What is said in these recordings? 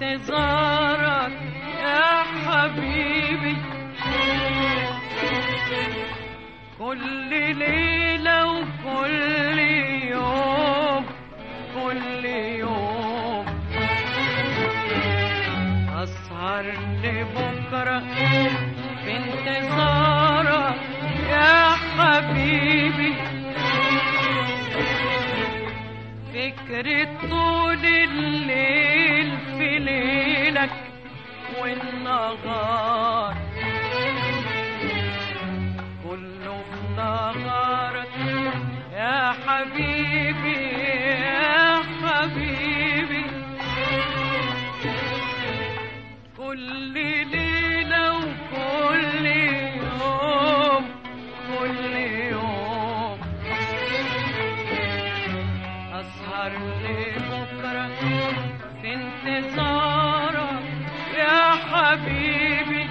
انتظارك يا حبيبي كل ليلة وكل يوم كل يوم أسهر لبكرة في انتظارك يا حبيبي فكرة طول الليل في ليلك والنهار كله في نهارك يا حبيبي يا حبيبي كل ليلة وكل يوم كل يوم أسهر لبكرة في انتظارك يا حبيبي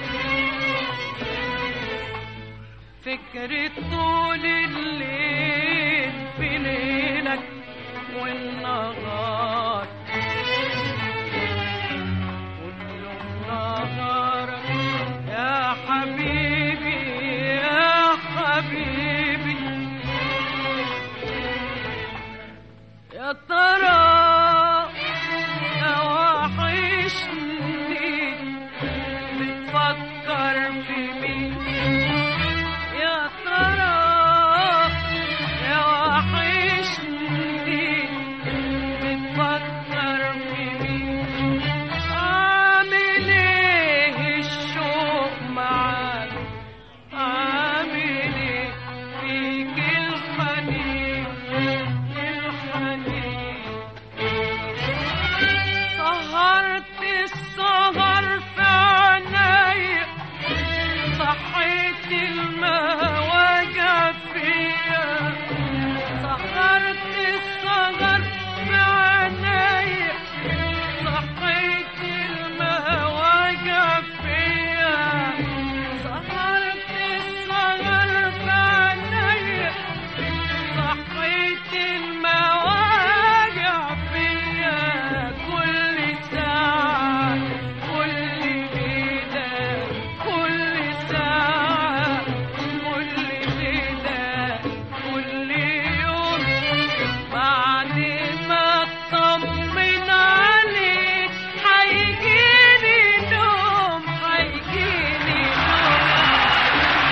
فكرة طول الليل في ليلك والنهار كله في نهارك يا حبيبي يا حبيبي يا ترى يا وحشني بتفكر في مين يا ترى يا وحشني بتفكر في مين عامل ايه الشوق معاك عامل ايه فيك الحنين الحنين سهرت السهر في عينيا صحيت المواجع فيا سهرت السهر في عينيا صحيت المواجع فيا سهرت السهر في عينيا صحيت المواجع فيا كل ساعة كل ليلة كل ساعة كل ليلة كل يوم بعد ما اطمن عليك هيجيني نوم هيجيني نوم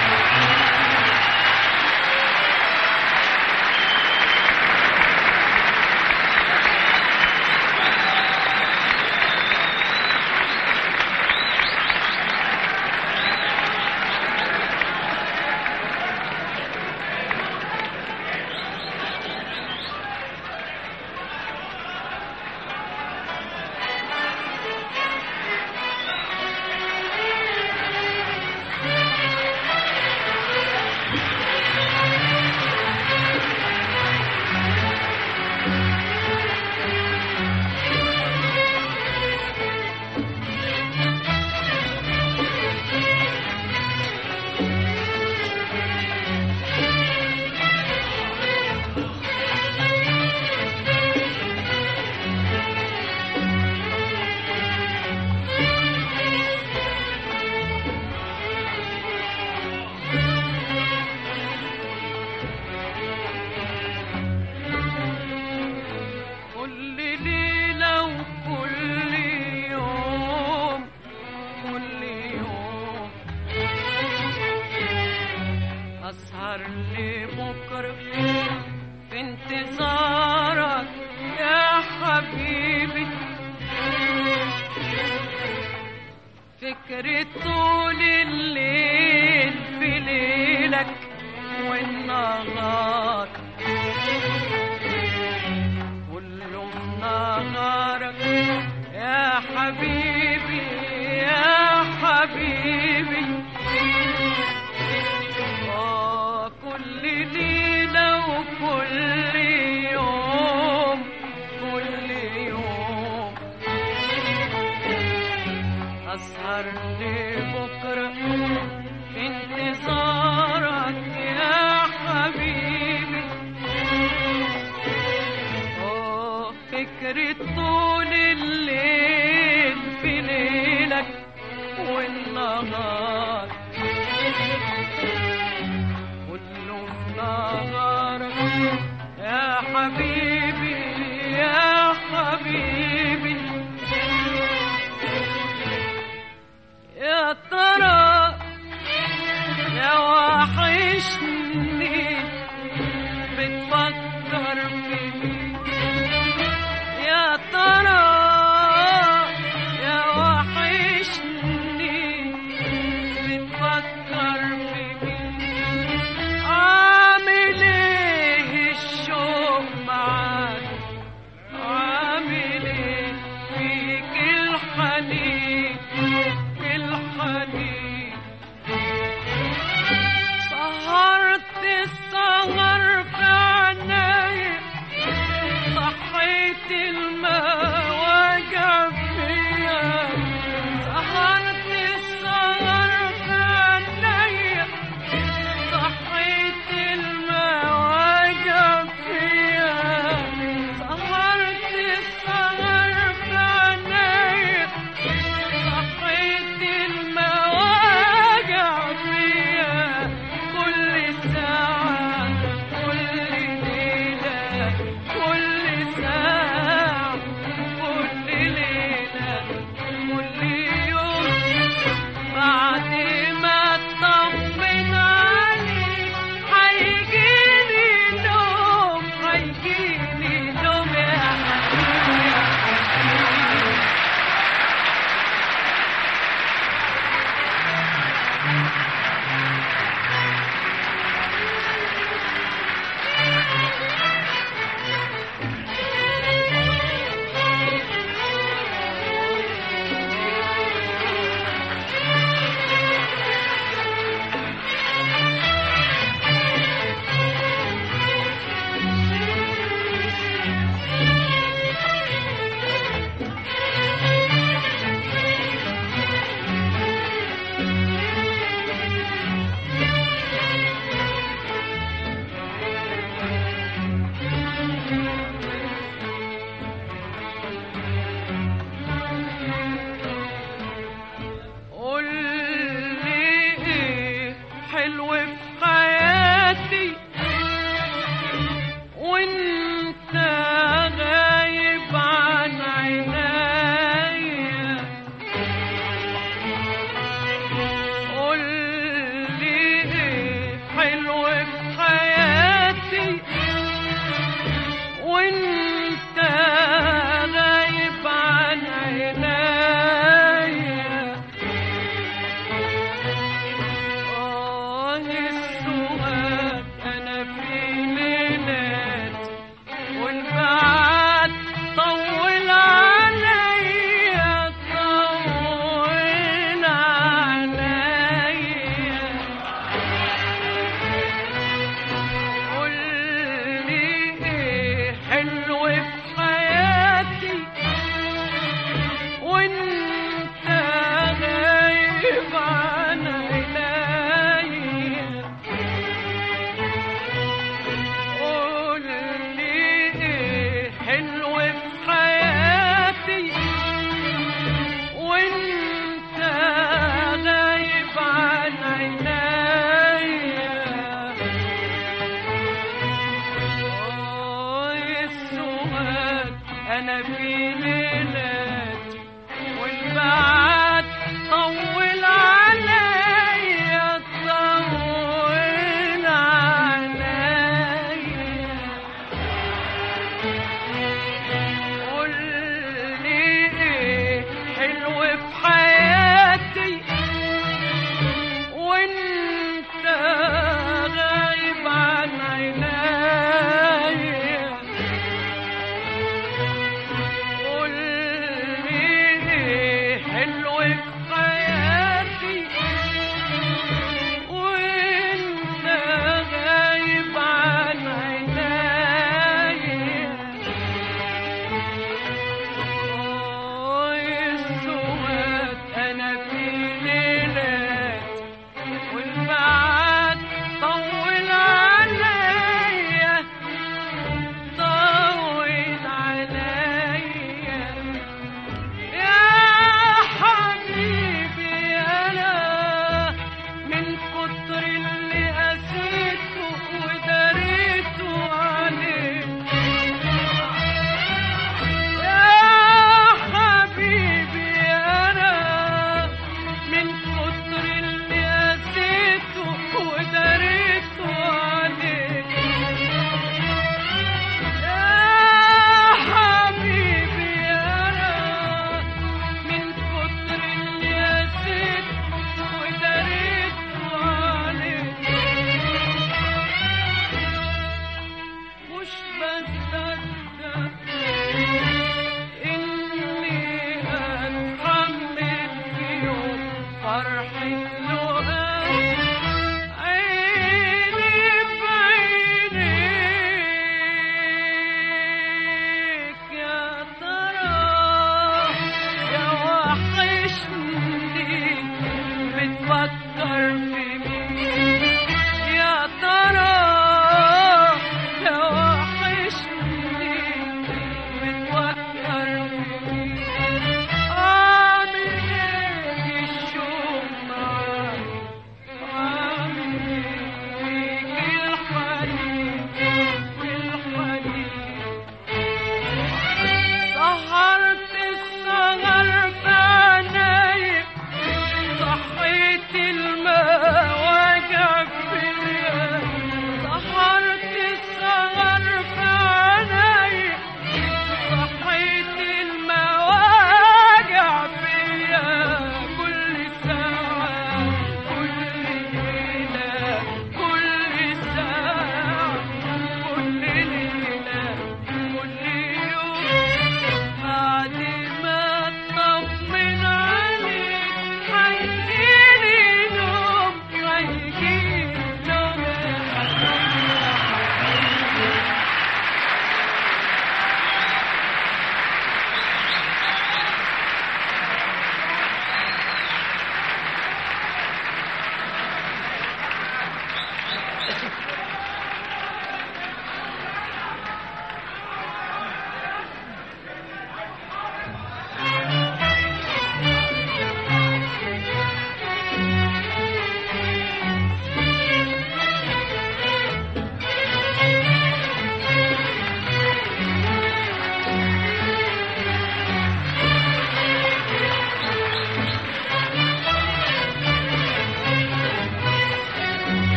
كل ليلة وكل يوم كل يوم أسهر لبكرة في انتظارك يا حبيبي فكرة طول الليل في ليلك والنهار كله في نهارك يا حبيبي يا حبيبي آه كل ليلة وكل يوم كل يوم أسهر لبكرة في انتظارك يا حبيبي آه فكرة طول الليل ليلك والنهار كله في نهارك يا حبيبي يا حبيبي يا ترى يا وحشني بتفكر في مين يا ترى يا وحشني بتفكر في مين عامل ايه الشوق معاك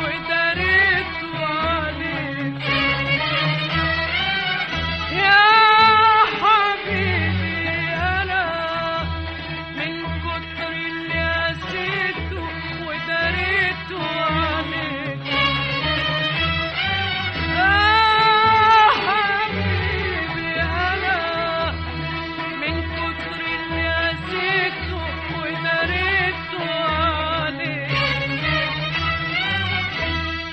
وداريت عليك يا حبيبي أنا من كتر اللي قسيته وداريت عليك يا حبيبي أنا من كتر اللي قسيته وداريت عليك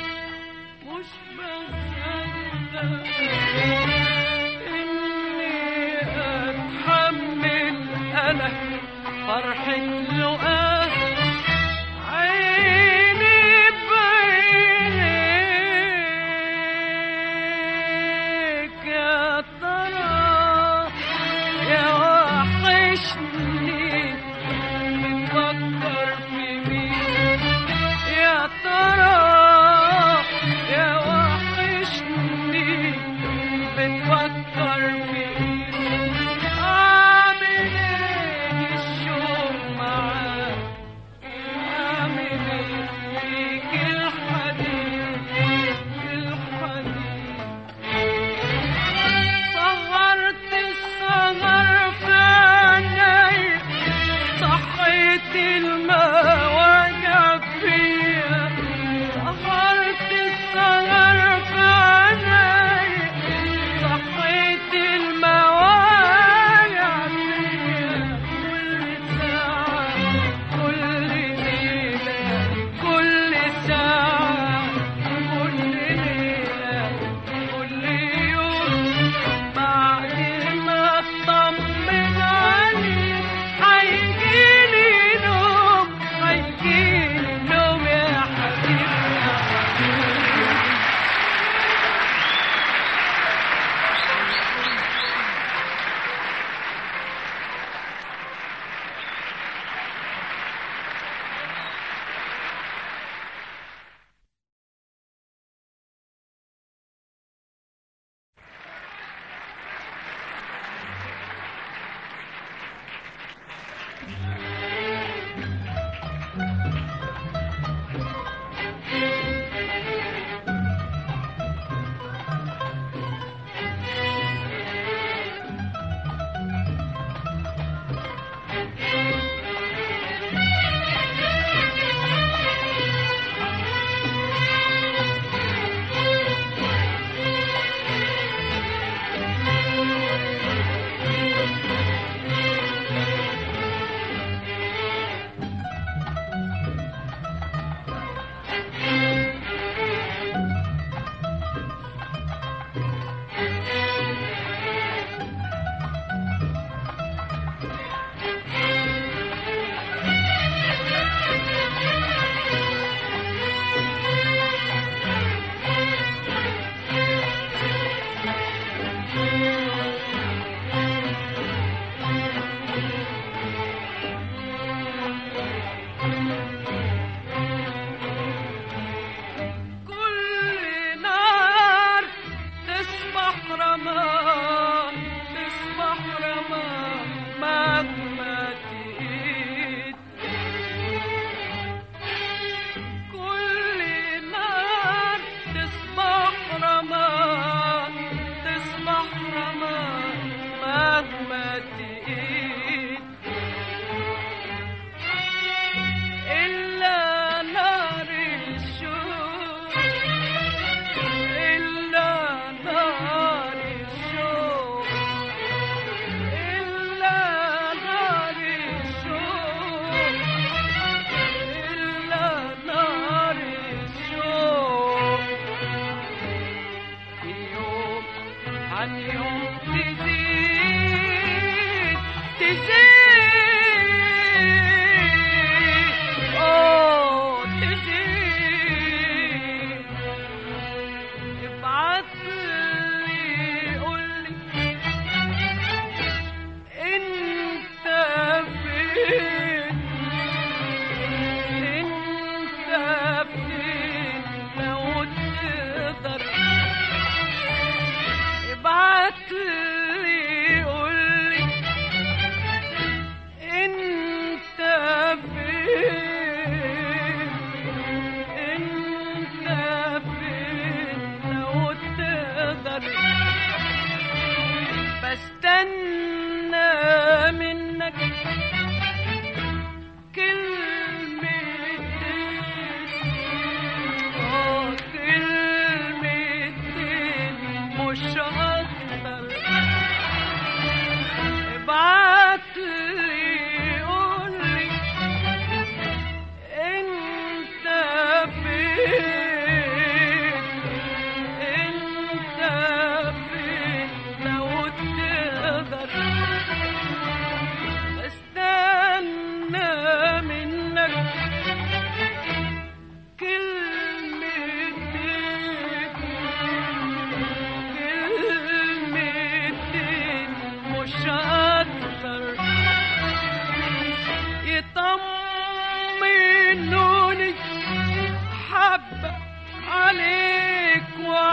حبة عليك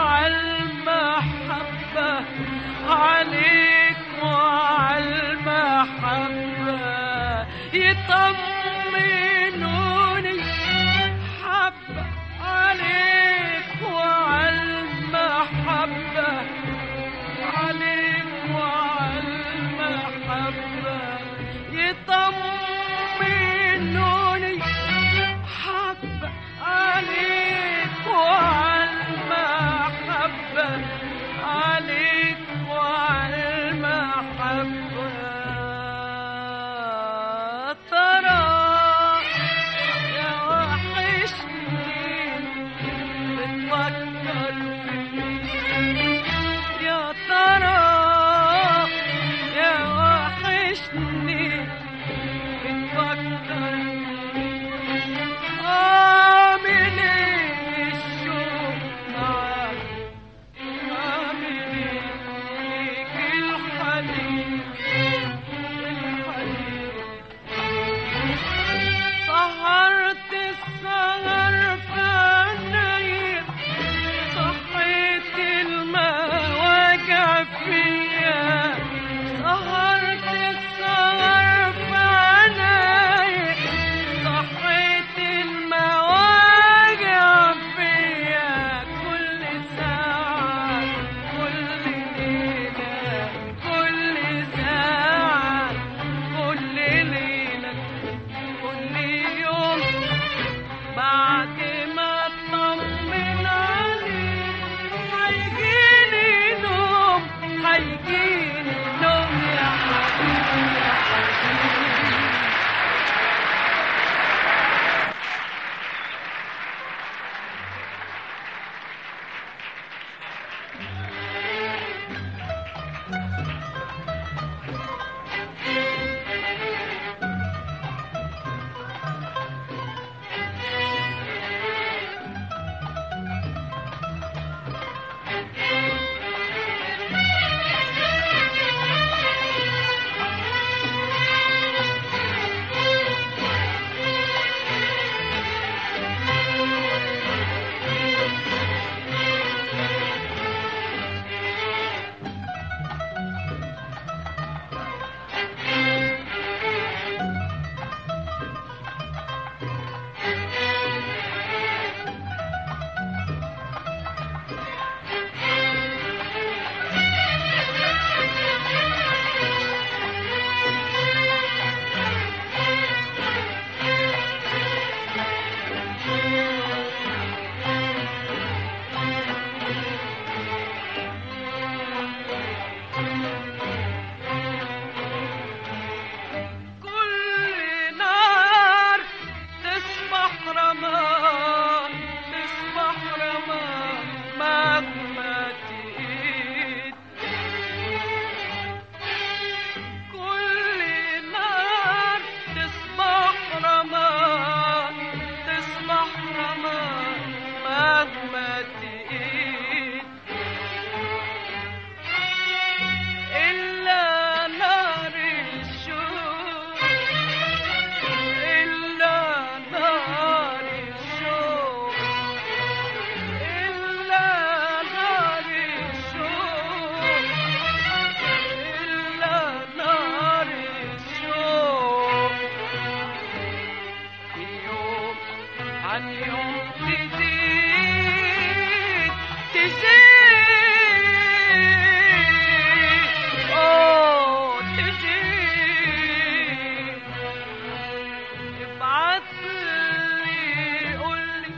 وعالمحبة عليك وعالمحبة يطمنوني حبة عليك وعالمحبة عليك وعالمحبة يطمنوني حبة عليك وعالمحبة عليك وعالمحبة ترى يا وحشني بتفكر فيني يا ترى يا وحشني بتفكر فيني عامل ايه الشوق معاك عامل ايه فيك الحنين الحنين سهرت السهر في عينيا صحيت المواجع فيا سهرت السهر في عينيا صحيت المواجع فيا كل ساعة كل ليلة كل ساعة كل ليلة كل يوم بعد ما اطمن عليك هيجيني نوم هيجيني نوم يا حبيبي يا حبيبي كل نار تصبح رمان تصبح رمان مهما تقيد كل نار تصبح رمان تصبح رمان مهما تقيد إلا نار الشوق إلا نار الشوق إلا نار الشوق إلا نار الشوق يوم عن يوم تزيد تزيد أوه تزيد ابعت لي قول لي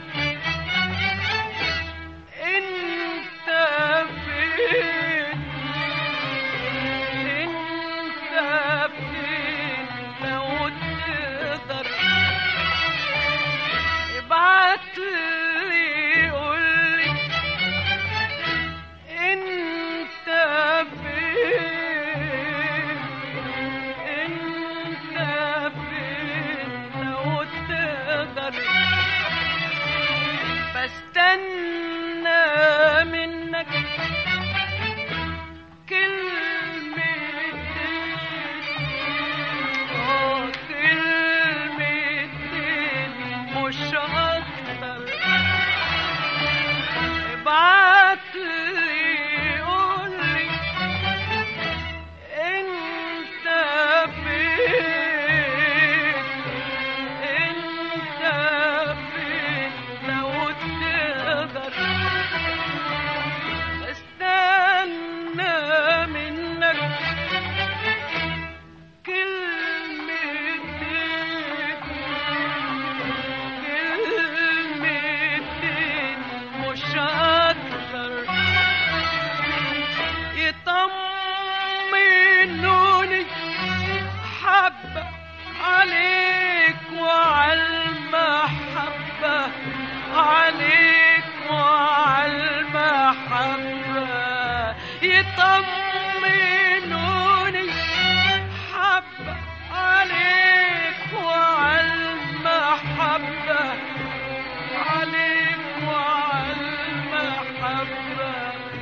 انت فين انت فين لو تقدر ابعت لي قول لي انت فين انت فين لو تقدر بستنى منك كلمتين اه كلمتين مش اكتر يطمنوني حبة عليك وعلى المحبة عليك وعلى المحبة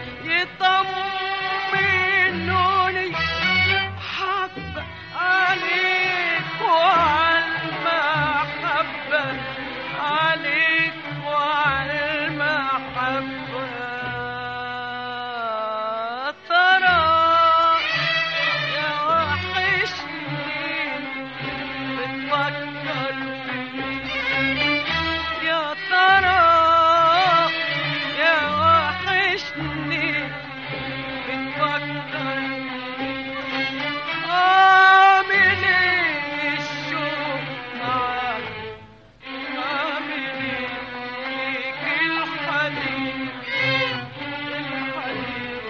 يطمنوني حبة عليك وعلى المحبة عليك وعلى المحبة ترى يا وحشني بتفكر فيني يا ترى يا وحشني بتفكر عامل ايه الشوق معاك عامل ايه فيك الحنين الحنين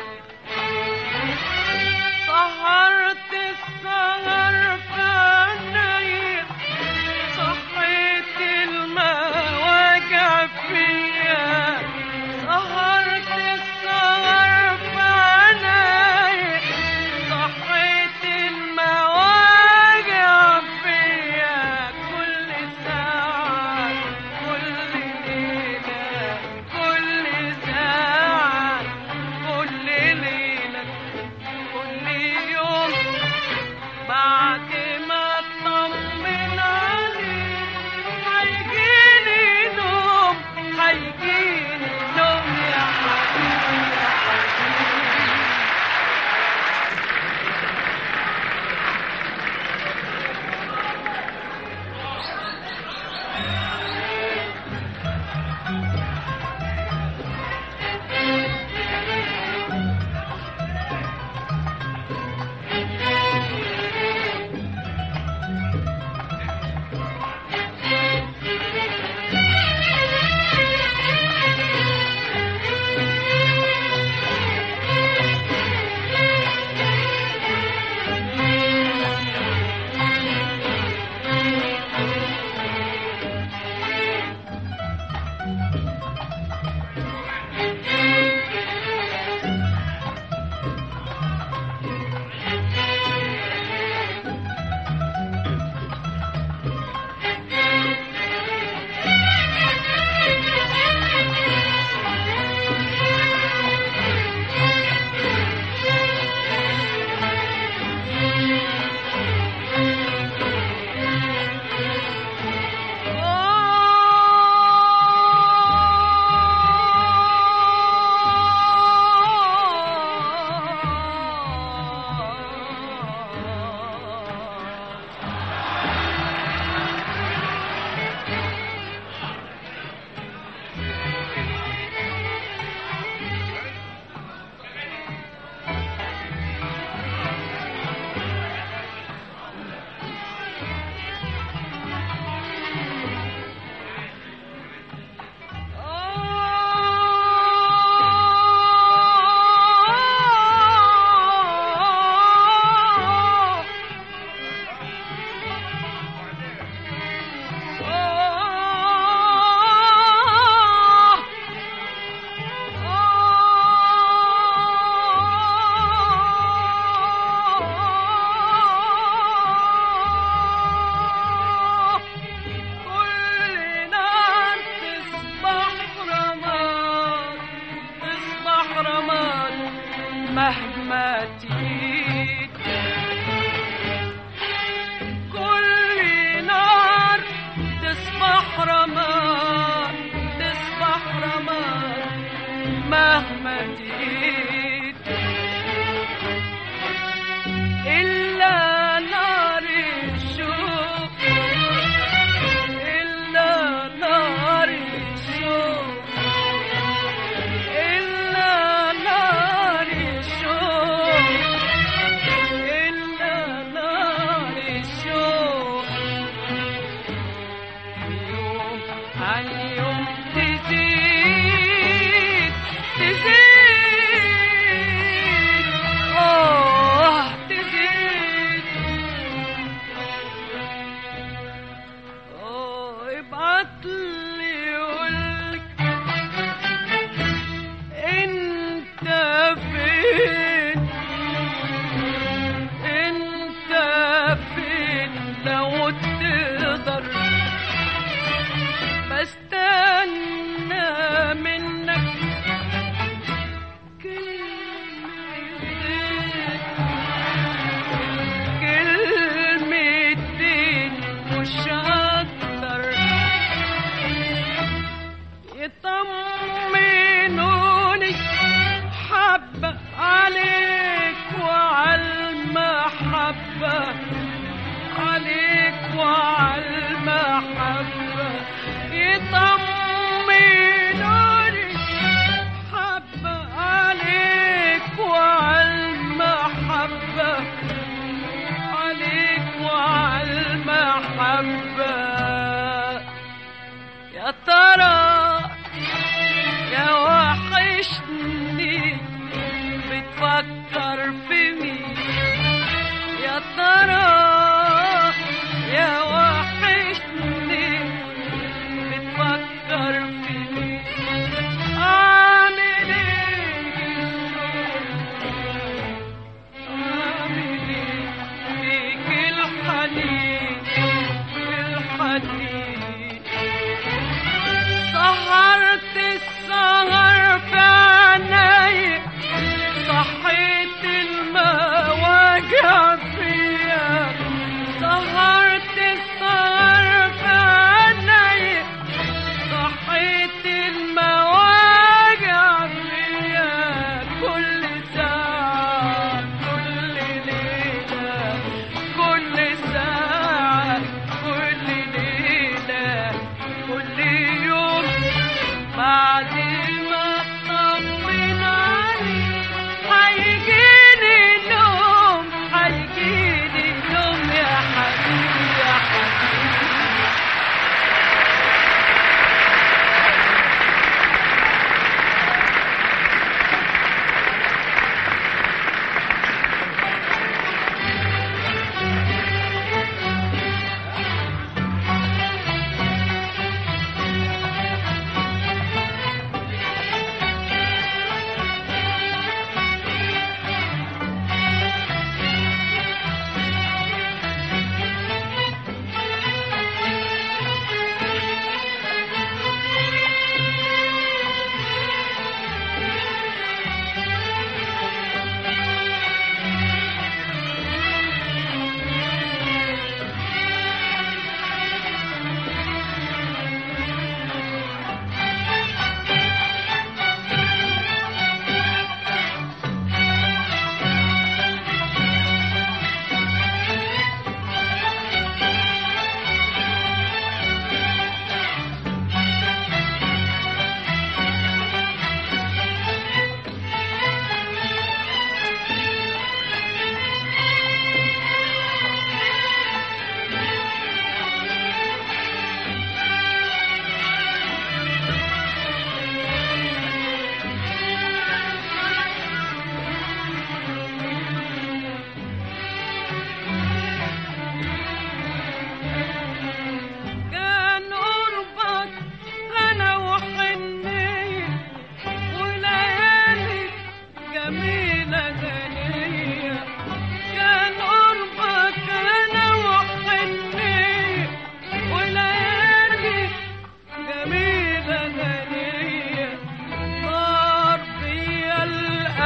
سهرت السهر في عينيا صحيت المواجع فيا سهرت السهر في عينيا صحيت المواجع فيا كل ساعة كل ليلة كل ساعة كل ليلة كل يوم بعد ما اطمن عليك هيجيني نوم هيجيني نوم يا حبيبي يا حبيبي كل نار تصبح رماد تصبح رماد مهما تجيك كل نار تصبح رماد تصبح رماد مهما تجيك إلا نار الشوق إلا نار الشوق إلا نار الشوق إلا نار الشوق يوم عن يوم تزيد تزيد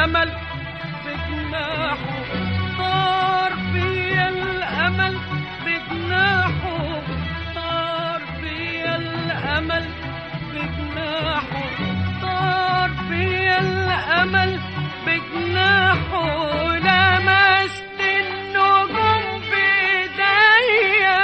الأمل بجناحه طار بيا الأمل بجناحه طار بيا الأمل بجناحه طار بيا الأمل بجناحه لمست النجوم بإيديا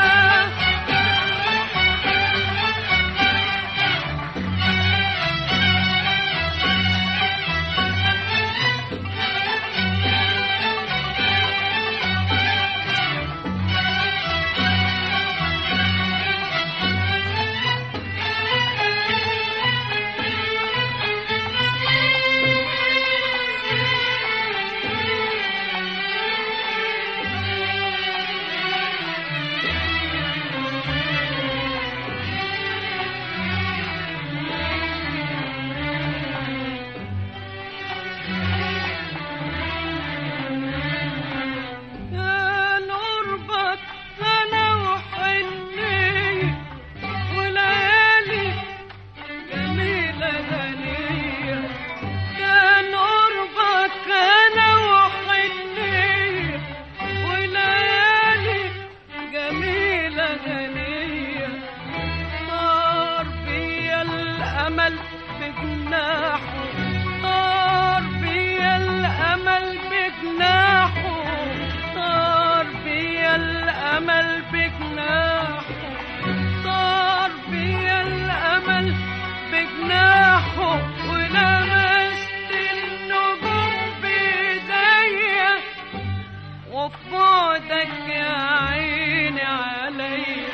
كان قربك انا وحني وليالي جميلة غنية كان قربك انا وحني وليالي جميلة غنية طار بيا الأمل بجناحه طار بيا الأمل بجناحه طار بيا الأمل بجناحه طار بيا الأمل بجناحه ولمست النجوم بإيديا وفي بعدك يا عيني عليا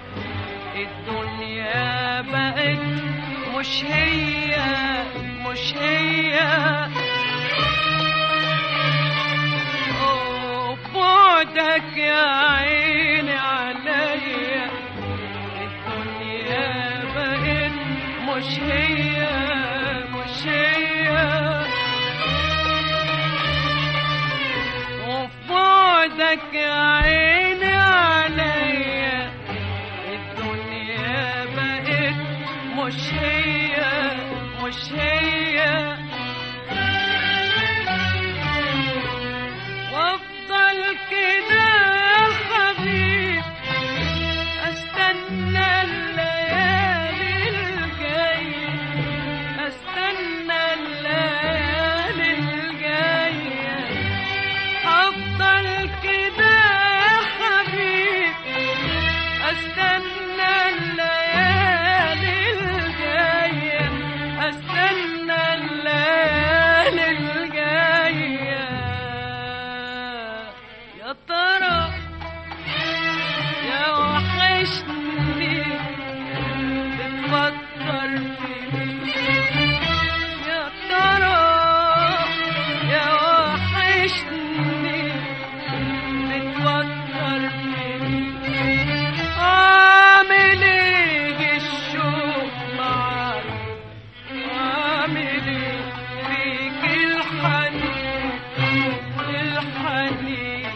الدنيا بقت مش هي مش هي أوه، بعدك يا عيني عليا الدنيا بقت مش هي مش هي وفي بعدك يا عيني عليا الدنيا بقت مش هي مش هي وافضل كده يا حبيب استنى الليالي الجايه استنى الليالي الجايه افضل كده يا حبيب استنى الليالي الجايه استنى الليالي الجايه يا ترى يا وحشني بتفكر فيني يا ترى يا وحشني بتفكر فيني عامل ايه الشوق معاك عامل ايه فيك الحنين الحنين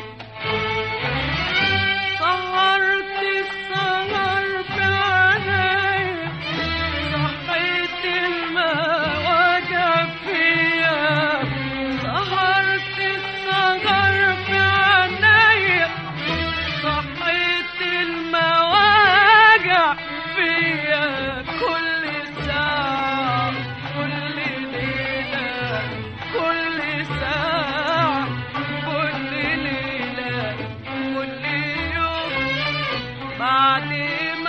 سهرت السهر في عينيا صحيت المواجع فيا سهرت السهر في عينيا صحيت المواجع فيا كل ساعة كل ليلة كل ساعة كل ليلة كل يوم بعد ما